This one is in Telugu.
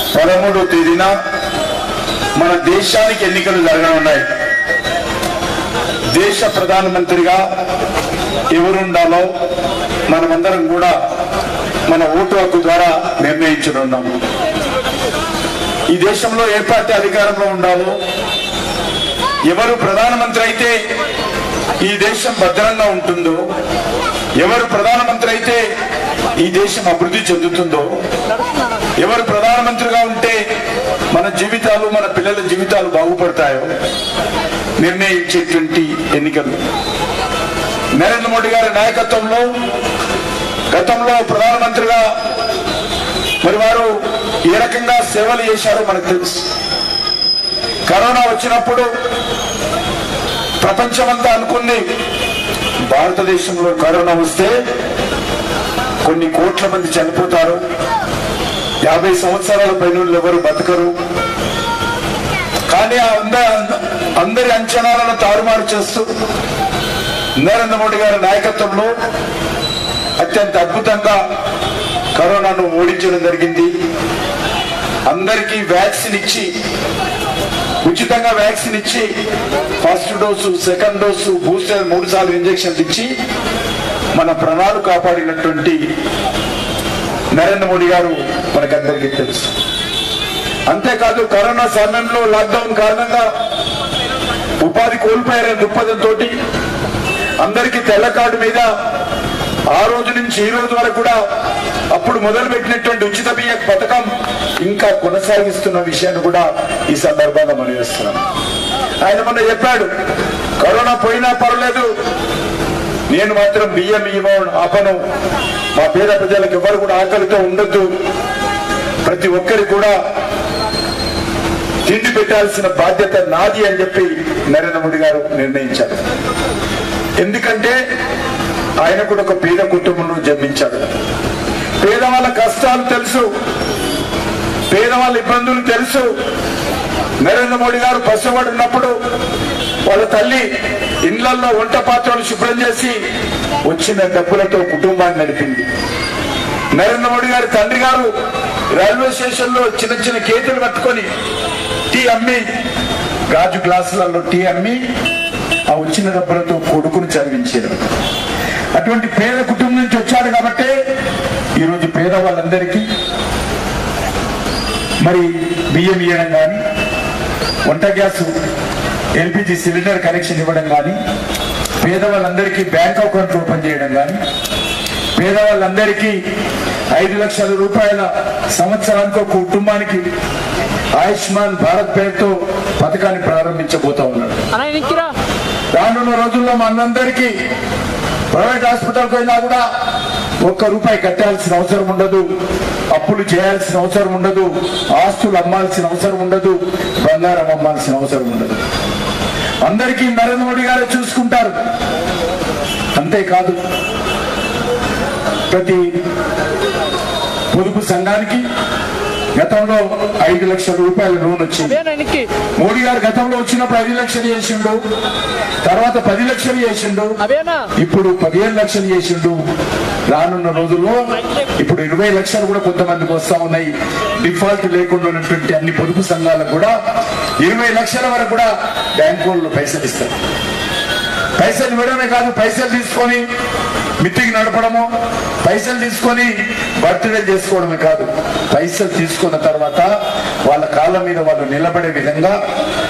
పదమూడో తేదీన మన దేశానికి ఎన్నికలు జరగనున్నాయి దేశ ప్రధానమంత్రిగా ఎవరుండాలో మనమందరం కూడా మన ఓటు హక్కు ద్వారా నిర్ణయించనున్నాం ఈ దేశంలో ఏ పార్టీ అధికారంలో ఉండాలో ఎవరు ప్రధానమంత్రి అయితే ఈ దేశం భద్రంగా ఉంటుందో ఎవరు ప్రధానమంత్రి అయితే ఈ దేశం అభివృద్ధి చెందుతుందో ఎవరు ప్రధానమంత్రిగా ఉంటే మన జీవితాలు మన పిల్లల జీవితాలు బాగుపడతాయో నిర్ణయించేటువంటి ఎన్నికలు నరేంద్ర మోడీ గారి నాయకత్వంలో గతంలో ప్రధానమంత్రిగా మరి వారు ఏ రకంగా సేవలు చేశారో మనకు తెలుసు కరోనా వచ్చినప్పుడు ప్రపంచమంతా అనుకుంది భారతదేశంలో కరోనా వస్తే కొన్ని కోట్ల మంది చనిపోతారు యాభై సంవత్సరాల పైన ఎవరు బతకరు కానీ ఆ అంద- అందరి అంచనాలను తారుమారు చేస్తూ నరేంద్ర మోడీ గారి నాయకత్వంలో అత్యంత అద్భుతంగా కరోనాను ఓడించడం జరిగింది అందరికీ వ్యాక్సిన్ ఇచ్చి ఉచితంగా వ్యాక్సిన్ ఇచ్చి first dose second dose booster మూడు సార్లు ఇంజక్షన్లు ఇచ్చి మన ప్రాణాలు కాపాడినటువంటి నరేంద్ర మోడీ గారు మనకందరికీ తెలుసు అంతేకాదు కరోనా సమయంలో లాక్డౌన్ కారణంగా ఉపాధి కోల్పోయారనే దృక్పథంతో అందరికీ తెల్ల కార్డు మీద ఆ రోజు నుంచి ఈ రోజు వరకు కూడా అప్పుడు మొదలు పెట్టినటువంటి ఉచిత బియ్య పథకం ఇంకా కొనసాగిస్తున్న విషయాన్ని కూడా ఈ సందర్భంగా మనం చేస్తున్నాం ఆయన మొన్న చెప్పాడు కరోనా పోయినా పర్లేదు నేను మాత్రం బియ్యం ఇవ్వను ఆపను మా పేద ప్రజలకు ఎవరు కూడా ఆకలితో ఉండొద్దు ప్రతి ఒక్కరి కూడా తిండి పెట్టాల్సిన బాధ్యత నాది అని చెప్పి నరేంద్ర మోడీ గారు నిర్ణయించారు ఎందుకంటే ఆయన కూడా ఒక పేద కుటుంబంలో జన్మించాడు పేదవాళ్ళ కష్టాలు తెలుసు పేదవాళ్ళ ఇబ్బందులు తెలుసు నరేంద్ర మోడీ గారు పసివాడు ఉన్నప్పుడు వాళ్ళ తల్లి ఇళ్లలో వంట పాత్రలు శుభ్రం చేసి వచ్చిన డబ్బులతో కుటుంబాన్ని నడిపింది నరేంద్ర మోడీ గారి తండ్రి గారు రైల్వే స్టేషన్ లో చిన్న చిన్న కేతులు పట్టుకొని టీ అమ్మి గాజు గ్లాసులలో టీ అమ్మి ఆ వచ్చిన డబ్బులతో కొడుకును చదివించారు అటువంటి పేద కుటుంబం నుంచి వచ్చాడు కాబట్టి ఈరోజు పేద వాళ్ళందరికీ మరి బియ్యం ఇవ్వడం కానీ వంట గ్యాస్ ఎల్పిజి సిలిండర్ కనెక్షన్ ఇవ్వడం కానీ పేదవాళ్ళందరికీ బ్యాంక్ అకౌంట్ ఓపెన్ చేయడం కానీ పేదవాళ్ళందరికీ ఐదు లక్షల రూపాయల సంవత్సరానికి ఒక కుటుంబానికి ఆయుష్మాన్ భారత్ పేరుతో పథకాన్ని ప్రారంభించబోతా ఉన్నాడు అన్నయ్య నిక్కిరా రానున్న రోజుల్లో మనందరికీ ప్రైవేట్ హాస్పిటల్కి వెళ్ళినా కూడా ఒక్క రూపాయి కట్టాల్సిన అవసరం ఉండదు అప్పులు చేయాల్సిన అవసరం ఉండదు ఆస్తులు అమ్మాల్సిన అవసరం ఉండదు బంగారం అమ్మాల్సిన అవసరం ఉండదు అందరికీ నరేంద్ర మోడీ గారే చూసుకుంటారు అంతేకాదు ప్రతి పొదుపు సంఘానికి గతంలో ఐదు లక్షల రూపాయల లోన్ వచ్చింది అదేనా నిక్కి మోడీ గారు గతంలో వచ్చినప్పుడు ఐదు లక్షలు చేసిండు తర్వాత పది లక్షలు చేసిండు అవేనా ఇప్పుడు పదిహేను లక్షలు చేసిండు రానున్న రోజుల్లో ఇప్పుడు ఇరవై లక్షలు కూడా కొంతమందికి వస్తా ఉన్నాయి డిఫాల్ట్ లేకుండా ఉన్నటువంటి అన్ని పొదుపు సంఘాలకు కూడా ఇరవై లక్షల వరకు కూడా బ్యాంకు వాళ్ళు పైసలు ఇస్తారు పైసలు ఇవ్వడమే కాదు పైసలు తీసుకొని మిత్తికి నడపడము పైసలు తీసుకొని బర్త్డే చేసుకోవడమే కాదు పైసలు తీసుకున్న తర్వాత వాళ్ళ కాళ్ళ మీద వాళ్ళు నిలబడే విధంగా